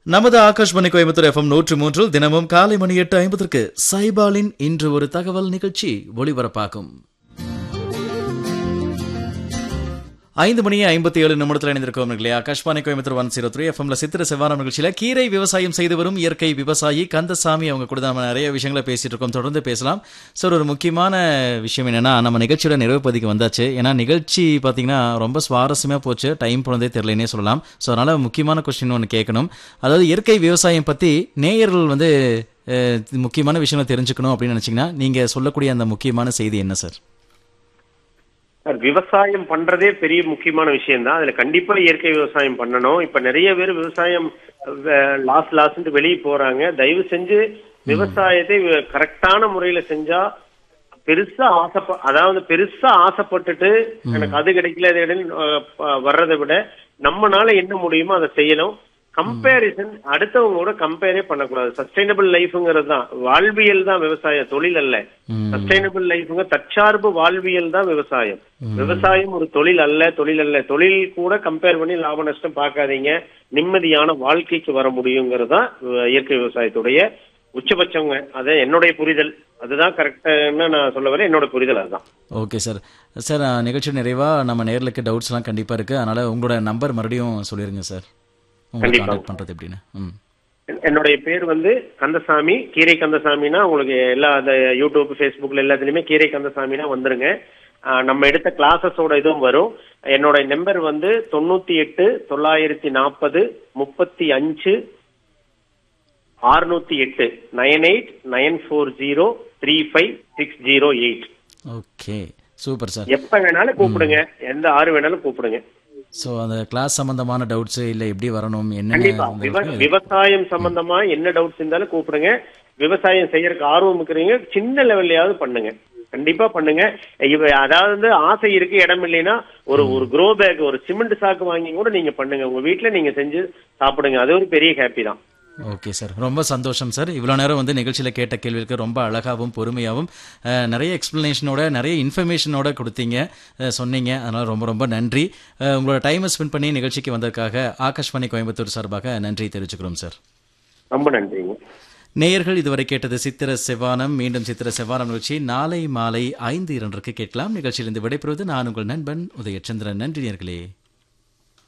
நமது ஆகாஷ்மணி கோயம்புத்தூர் எஃப்எம் நூற்று மூன்றில் தினமும் காலை மணி எட்டு ஐம்பதற்கு சைபாலின் இன்று ஒரு தகவல் நிகழ்ச்சி ஒளிபரப்பாகும் ஐந்து மணி ஐம்பத்தி ஏழு நிமிடத்தில் இணைந்திருக்கோம் இல்லையா Akashvani Coimbatore one zero three எஃப்எம்ல சித்திர செவ்வாரம் நிகழ்ச்சியில கீரை விவசாயம் செய்து வரும் இயற்கை விவசாயி கந்தசாமி அவங்க கூட நம்ம நிறைய விஷயங்களை பேசிட்டு இருக்கோம் தொடர்ந்து பேசலாம் சார் ஒரு முக்கியமான விஷயம் என்னன்னா நம்ம நிகழ்ச்சியோட நிறைவு பதிக்கு வந்தாச்சு ஏன்னா நிகழ்ச்சி பார்த்தீங்கன்னா ரொம்ப சுவாரஸ்யமா போச்சு டைம் போனதே தெரியலனே சொல்லலாம் ஸோ அதனால முக்கியமான கொஸ்டின் ஒன்று கேட்கணும் அதாவது இயற்கை விவசாயம் பத்தி நேயர்கள் வந்து அஹ், முக்கியமான விஷயங்களை தெரிஞ்சுக்கணும் அப்படின்னு நினைச்சீங்கன்னா நீங்க சொல்லக்கூடிய அந்த முக்கியமான செய்தி என்ன சார் சார் விவசாயம் பண்றதே பெரிய முக்கியமான விஷயம் தான் அதுல கண்டிப்பா இயற்கை விவசாயம் பண்ணணும் இப்ப நிறைய பேர் விவசாயம் லாஸ் லாஸ்ன்ட்டு வெளியே போறாங்க தயவு செஞ்சு விவசாயத்தை கரெக்டான முறையில செஞ்சா பெருசா ஆசைப்ப அதாவது பெருசா ஆசைப்பட்டுட்டு எனக்கு அது கிடைக்கல இது கிடைக்கல, அஹ், ப- வர்றதை விட நம்மனால என்ன முடியுமோ அதை செய்யணும் கம்பேரிசன் அடுத்தவங்க கூட கம்பேரே பண்ணக்கூடாது சஸ்டைனபிள் லைஃப்ங்கிறது தான் வாழ்வியல் தான் விவசாய தொழில் அல்ல சஸ்டைனபிள் லைஃப்ங்க தற்சார்பு வாழ்வியல் தான் விவசாயம் விவசாயம் ஒரு தொழில் அல்ல தொழில் அல்ல தொழில் கூட கம்பேர் பண்ணி லாப நஷ்டம் பார்க்காதீங்க நிம்மதியான வாழ்க்கைக்கு வர முடியுங்கிறது தான் அஹ், இயற்கை விவசாயத்துடைய உச்சபட்சங்க அது என்னுடைய புரிதல் அதுதான் கரெக்டான நான் சொல்ல வரேன் என்னோட புரிதல் அதுதான் ஓகே சார் சார் அஹ், நிகழ்ச்சி நிறைவா நம்ம நேர்களுக்கு டவுட்ஸ் எல்லாம் கண்டிப்பா இருக்கு அதனால உங்களோட நம்பர் மறுபடியும் சொல்லிருங்க சார் உங்களை கண்டிப்பா. கான்டாக்ட் பண்றது எப்படின்னு ம் என்- என்னுடைய பேர் வந்து கந்தசாமி கீரை கந்தசாமினா உங்களுக்கு எல்லா அந்த யூடியூப் ஃபேஸ்புக்ல எல்லாத்துலயுமே கீரை கந்தசாமினா வந்துருங்க ஆஹ் நம்ம எடுத்த கிளாஸஸோட இதுவும் வரும் என்னோட நம்பர் வந்து தொண்ணூத்தி எட்டு தொள்ளாயிரத்தி நாற்பது முப்பத்தி அஞ்சு ஆறுநூத்தி எட்டு nine eight nine four zero three five six zero eight okay super sir எப்ப வேணாலும் கூப்பிடுங்க எந்த ஆறு வேணாலும் கூப்பிடுங்க ஸோ அந்த கிளாஸ் சம்பந்தமான டவுட்ஸ் இல்ல எப்படி வரணும் கண்டிப்பா என்னென்ன விவ- விவசாயம் சம்பந்தமா என்ன டவுட்ஸ் இருந்தாலும் கூப்பிடுங்க விவசாயம் செய்யறதுக்கு ஆர்வம் இருக்கிறீங்க சின்ன லெவல்லையாவது பண்ணுங்க கண்டிப்பா பண்ணுங்க இவ அதாவது வந்து ஆசை இருக்கு இடம் இல்லைன்னா ஒரு ஒரு க்ரோ பேக் ஒரு சிமெண்ட் சாக்கு வாங்கி கூட நீங்க பண்ணுங்க உங்க வீட்ல நீங்க செஞ்சு சாப்பிடுங்க அது ஒரு பெரிய ஹாப்பி தான் ஓகே சார் ரொம்ப சந்தோஷம் சார் இவ்வளோ நேரம் வந்து நிகழ்ச்சியில் கேட்ட கேள்விக்கு ரொம்ப அழகாகவும் பொறுமையாகவும் அஹ், நிறைய எக்ஸ்பிளனேஷனோட நிறைய இன்ஃபர்மேஷனோட கொடுத்தீங்க அஹ், சொன்னீங்க அதனால ரொம்ப ரொம்ப நன்றி அஹ், உங்களோட டைமை ஸ்பெண்ட் பண்ணி நிகழ்ச்சிக்கு வந்ததுக்காக ஆகாஷ்வாணி கோயம்புத்தூர் சார்பாக நன்றி தெரிவிச்சுக்கிறோம் சார் ரொம்ப நன்றிங்க நேயர்கள் இதுவரை கேட்டது சித்திர செவ்வானம் மீண்டும் சித்திர செவ்வானம் நிகழ்ச்சி நாளை மாலை ஐந்து இரண்டுக்கு கேட்கலாம் நிகழ்ச்சியிலிருந்து விடைபெறுவது நான் உங்கள் நண்பன் உதயச்சந்திரன் நன்றி நேர்களே